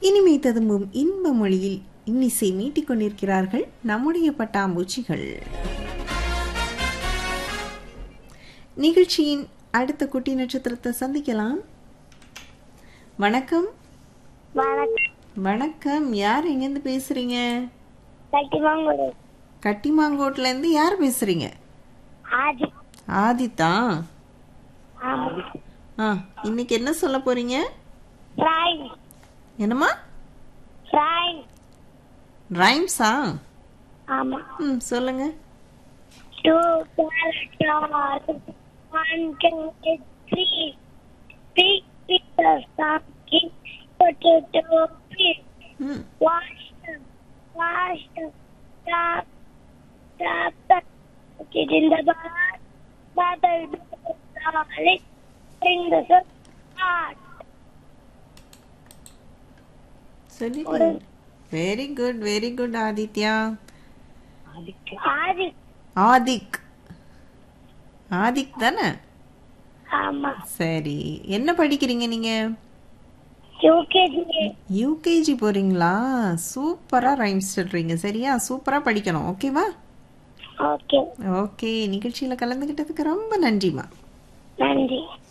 இனிமை ததும்பும் இன்ப மொழியில் இன்னிசை மீட்டிக் கொண்டிருக்கிறார்கள் நம்முடைய பட்டாம்பூச்சிகள் நிகழ்ச்சியின் அடுத்த குட்டி நட்சத்திரத்தை சந்திக்கலாம் வணக்கம் வணக்கம் வணக்கம் யார் எங்கேருந்து பேசுறீங்க கட்டிமாங்குடி கட்டிமாங்கோட்ல இருந்து யார் பேசுறீங்க ஆதி ஆதித்தா ஆமா ஆ இன்னைக்கு என்ன சொல்ல போறீங்க ஃப்ரைங் என்னம்மா ஃப்ரைங் ரைம்ஸா ஆமா ம் சொல்லுங்க two carrot one carrot three big picture something potato big ம் wash them, wash them, tap, tap, tap, put it in the bath, bubble, bubble, garlic, bring the soup hot. சொல்லிட்டீங்க very good very good Aditya Adhi Aadhik Aadhik தானே ஆமா சரி என்ன படிக்கிறீங்க நீங்க UKG UKG போறீங்களா சூப்பரா ரைம்ஸ் சொல்றீங்க சரியா சூப்பரா படிக்கணும் ஓகேவா ஓகே ஓகே நிகழ்ச்சியில கலந்துகிட்டதுக்கு ரொம்ப நன்றிமா நன்றி